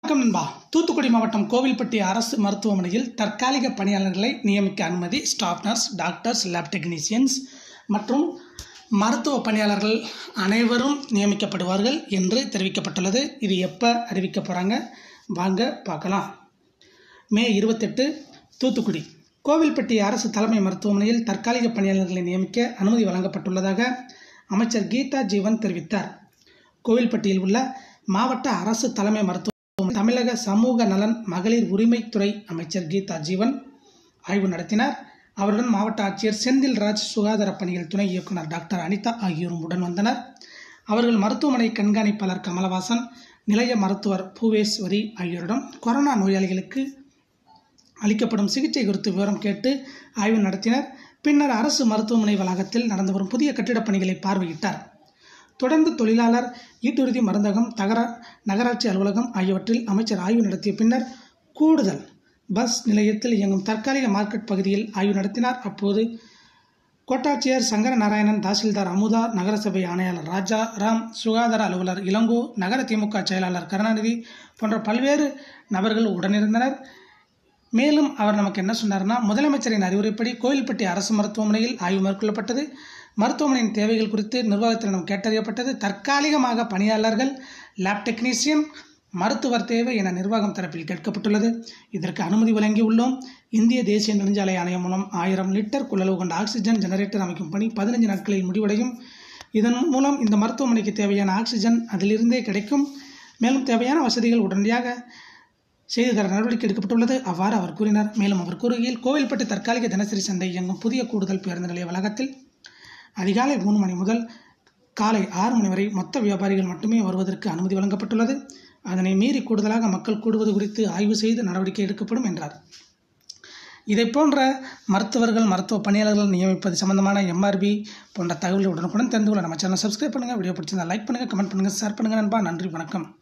வணக்கம் நண்பா தூத்துக்குடி மாவட்டம் கோவில்பட்டி அரசு மருத்துவமனையில் தற்காலிக பணியாளர்களை நியமிக்க அனுமதி staff nurse doctors lab technicians மற்றும் மருத்துவ பணியாளர்கள் அனைவரும் நியமிக்கப்படுவார்கள் என்று தெரிவிக்கப்பட்டுள்ளது இது எப்போ அறிவிக்க போகிறாங்க வாங்க பார்க்கலாம் மே இருபத்தெட்டு தூத்துக்குடி கோவில்பட்டி அரசு தலைமை மருத்துவமனையில் தற்காலிக பணியாளர்களை நியமிக்க அனுமதி வழங்கப்பட்டுள்ளதாக அமைச்சர் கீதா ஜீவன் தெரிவித்தார் கோவில்பட்டியில் உள்ள மாவட்ட அரசு தலைமை மருத்துவ தமிழக சமூக நலன் மகளிர் உரிமைத்துறை அமைச்சர் கீதா ஜீவன் ஆய்வு நடத்தினார் அவருடன் மாவட்ட ஆட்சியர் செந்தில்ராஜ் சுகாதார பணிகள் துணை இயக்குனர் டாக்டர் அனிதா ஆகியோரும் உடன் வந்தனர் அவர்கள் மருத்துவமனை கண்காணிப்பாளர் கமலவாசன் நிலைய மருத்துவர் பூவேஸ்வரி ஆகியோரிடம் கொரோனா நோயாளிகளுக்கு அளிக்கப்படும் சிகிச்சை குறித்து விவரம் கேட்டு ஆய்வு நடத்தினர் பின்னர் அரசு மருத்துவமனை வளாகத்தில் நடந்து வரும் புதிய கட்டிடப் பணிகளை பார்வையிட்டார் தொடர்ந்து தொழிலாளர் ஈட்டுறுதி மருந்தகம் தகர நகராட்சி அலுவலகம் ஆகியவற்றில் அமைச்சர் ஆய்வு நடத்திய பின்னர் கூடுதல் பஸ் நிலையத்தில் இயங்கும் தற்காலிக மார்க்கெட் பகுதியில் ஆய்வு நடத்தினார் அப்போது கோட்டாட்சியர் சங்கர நாராயணன் தாசில்தார் அமுதா நகரசபை ஆணையாளர் ராஜா ராம் சுகாதார அலுவலர் இளங்கோ நகர திமுக செயலாளர் கருணாநிதி போன்ற பல்வேறு நபர்கள் உடனிருந்தனர் மேலும் அவர் நமக்கு என்ன சொன்னார்னா முதலமைச்சரின் அறிவுரைப்படி கோயில்பட்டி அரசு மருத்துவமனையில் ஆய்வு மேற்கொள்ளப்பட்டது மருத்துவமனையின் தேவைகள் குறித்து நிர்வாகத்திடம் கேட்டறியப்பட்டது தற்காலிகமாக பணியாளர்கள் லேப் டெக்னீசியன் மருத்துவர் தேவை என நிர்வாகம் தரப்பில் கேட்கப்பட்டுள்ளது இதற்கு அனுமதி வழங்கியுள்ளோம் இந்திய தேசிய நெடுஞ்சாலை ஆணையம் மூலம் ஆயிரம் லிட்டர் கொள்ளளவு கொண்ட ஆக்சிஜன் ஜெனரேட்டர் அமைக்கும் பணி பதினஞ்சு நாட்களில் முடிவடையும் இதன் மூலம் இந்த மருத்துவமனைக்கு தேவையான ஆக்சிஜன் அதிலிருந்தே கிடைக்கும் மேலும் தேவையான வசதிகள் உடனடியாக செய்து தர நடவடிக்கை எடுக்கப்பட்டுள்ளது அவ்வாறு அவர் கூறினார் மேலும் அவர் கூறுகையில் கோவில்பட்டு தற்காலிக தினசரி சந்தை இயங்கும் புதிய கூடுதல் பேருந்து நிலைய வளாகத்தில் அதிகாலை மூணு மணி முதல் காலை ஆறு மணி வரை மொத்த வியாபாரிகள் மட்டுமே வருவதற்கு அனுமதி வழங்கப்பட்டுள்ளது அதனை மீறி கூடுதலாக மக்கள் கூடுவது குறித்து ஆய்வு செய்து நடவடிக்கை எடுக்கப்படும் என்றார் இதை போன்ற மருத்துவர்கள் மருத்துவ பணியாளர்கள் நியமிப்பது சம்பந்தமான எம்ஆர்பி போன்ற தகவல்கள் உடனுக்குடன் தெரிந்து கொள்ள நம்ம சேனல் சப்ஸ்கிரைப் பண்ணுங்கள் வீடியோ பிடிச்சிருந்தா லைக் பண்ணுங்கள் கமெண்ட் பண்ணுங்கள் ஷேர் பண்ணுங்கள் நண்பா நன்றி வணக்கம்